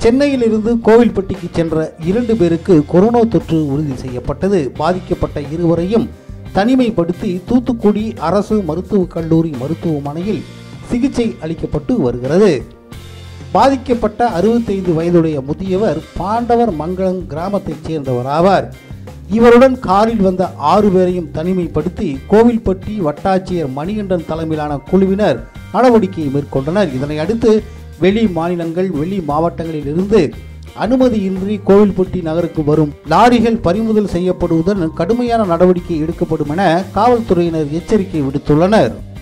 சென்னையிலிருந்து கோவில்பட்டிக்கு சென்ற இரண்டு பேருக்கு கொரோனா தொற்று உறுதி செய்யப்பட்டது பாதிக்கப்பட்ட இருவரையும் தனிமைப்படுத்தி தூத்துக்குடி அரசு மருத்துவக் கல்லூரி மருத்துவமனையில் சிகிச்சை அளிக்கப்பட்டு வருகிறது பாதிக்கப்பட்ட அறுபத்தைந்து வயதுடைய முதியவர் பாண்டவர் மங்கலம் கிராமத்தைச் சேர்ந்தவர் ஆவார் இவருடன் காரில் வந்த ஆறு பேரையும் தனிமைப்படுத்தி கோவில்பட்டி வட்டாட்சியர் மணிகண்டன் தலைமையிலான குழுவினர் நடவடிக்கையை மேற்கொண்டனர் இதனை அடுத்து வெளி மாநிலங்கள் வெளி மாவட்டங்களில் இருந்து அனுமதியின்றி கோவில்பட்டி நகருக்கு வரும் லாரிகள் பறிமுதல் செய்யப்படுவதுடன் கடுமையான நடவடிக்கை எடுக்கப்படும் என காவல்துறையினர் எச்சரிக்கை விடுத்துள்ளனர்